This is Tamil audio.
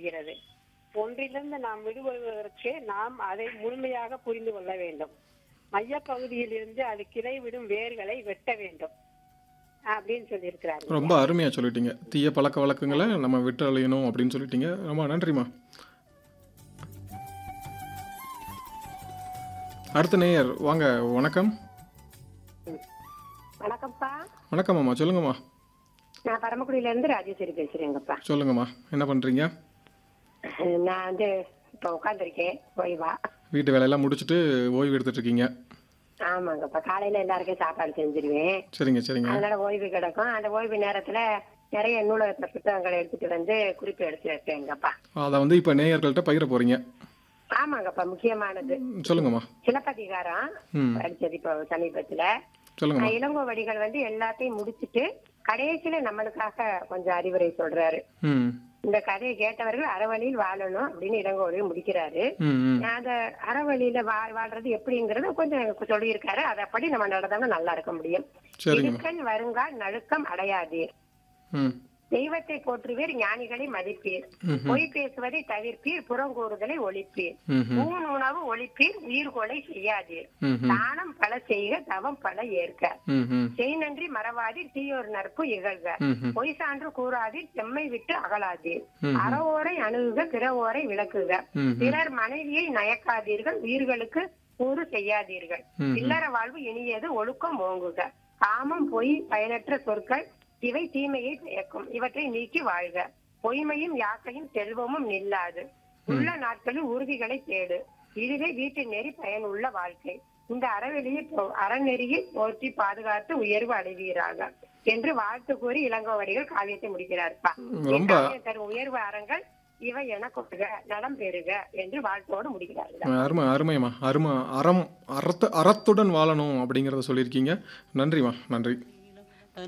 முடிகிறது ஒன்றிலிருந்து நாம் விடுபடுவதற்கு நாம் அதை முழுமையாக புரிந்து கொள்ள வேண்டும் மையப்பகுதியில் இருந்து அது கிளை விடும் வேர்களை வெட்ட வேண்டும் அப்படின்னு சொல்லியிருக்கிறாரு ரொம்ப அருமையாக சொல்லிட்டீங்க தீய பழக்க வழக்கங்களை நம்ம விட்டு அழியணும் அப்படின்னு சொல்லிட்டீங்க ரொம்ப நன்றிம்மா அடுத்த நேயர் வாங்க வணக்கம் வணக்கம்ப்பா வணக்கம்மாம்மா சொல்லுங்கம்மா நான் பரமக்குடியில இருந்து ராஜேஸ்வரி பேசுறேங்கப்பா சொல்லுங்கம்மா என்ன பண்ணுறீங்க நான் வந்து இப்போ உட்காந்துருக்கேன் ஓய்வா வீட்டு வேலையெல்லாம் முடிச்சுட்டு ஓய்வு எடுத்துட்டு இருக்கீங்க ஆமாங்கப்பா காலையில எல்லாருக்கும் சாப்பாடு செஞ்சிருவேன் சரிங்க சரிங்க அதனால ஓய்வு கிடக்கும் அந்த ஓய்வு நேரத்துல நிறைய நூலகத்துல புத்தகங்களை எடுத்துட்டு வந்து குறிப்பு எடுத்து வைப்பேங்கப்பா அதை வந்து இப்போ நேயர்கள்ட்ட பகிர போகிறீங்க ஆமாங்கப்பா முக்கியமானது சொல்லுங்கம்மா சிலப்பதிகாரம் ம் படிச்சது இப்போ சமீபத்துல சொல்லுங்கம்மா அஹ் இளங்கோவடிகள் வந்து எல்லாத்தையும் முடிச்சிட்டு கடைசியில நம்மளுக்காக கொஞ்சம் அறிவுரை சொல்றாரு ம் இந்த கதையை கேட்டவர்கள் அறவழியில் வாழணும் அப்படின்னு இளங்கோவடிகள் முடிக்கிறாரு ம் ம் அந்த அறவழியில வா- வாழ்றது எப்படிங்கறது கொஞ்சம் எனக்கு சொல்லியிருக்காரு அதப்படி நம்ம நடந்தோம்னா நல்லா இருக்க முடியும் சரிங்கம்மா இடுக்கண் வருங்கால் நடுக்கம் அடையாதீர் ம் தெய்வத்தை போற்றுவீர் ஞானிகளை மதிப்பீர் ம் பொய் பேசுவதை தவிர்ப்பீர் புறங்கூறுதலை ஒழிப்பீர் ம் ம் ஊன் உணவு ஒழிப்பீர் உயிர் கொலை செய்யாதீர் ம் ம் தானம் பல செய்க தவம் பல ஏற்க ம் ம் செய் நன்றி மறவாதீர் தீயோர் நற்பு இகழ்க ம் ம் பொய் சான்று கூறாதீர் செம்மை விட்டு அகலாதீர் ம். அறவோரை அணுகுக பிறவோரை விளக்குக ம் ம் பிறர் மனைவியை நயக்காதீர்கள் உயிர்களுக்கு கூறு செய்யாதீர்கள் ம். இல்லற வாழ்வு இனியது ஒழுக்கம் ஓங்குக காமம் பொய் பயனற்ற சொற்கள் இவை தீமையை பயக்கும் இவற்றை நீக்கி வாழ்க பொய்மையும் யாக்கையும் செல்வமும் நில்லாது உள்ள நாட்களில் உறுதிகளை தேடு இதுவே வீட்டின் நெறி பயனுள்ள வாழ்க்கை இந்த அறவெளியை போ- அறநெறியை போற்றி பாதுகாத்து உயர்வு அடைவீராக என்று வாழ்த்து கூறி இளங்கோவடிகள் காவியத்தை முடிக்கிறார்ப்பா ரொம்ப இக்காவியம் தரும் உயர்வு அறங்கள் இவை என கொள்க நலம் பெறுக என்று வாழ்த்தோடு முடிக்கிறார்கள் அருமை அருமைம்மா அருமை அறம் அறத்து அறத்துடன் வாழணும் அப்படிங்கிறத சொல்லியிருக்கீங்க நன்றிம்மா நன்றி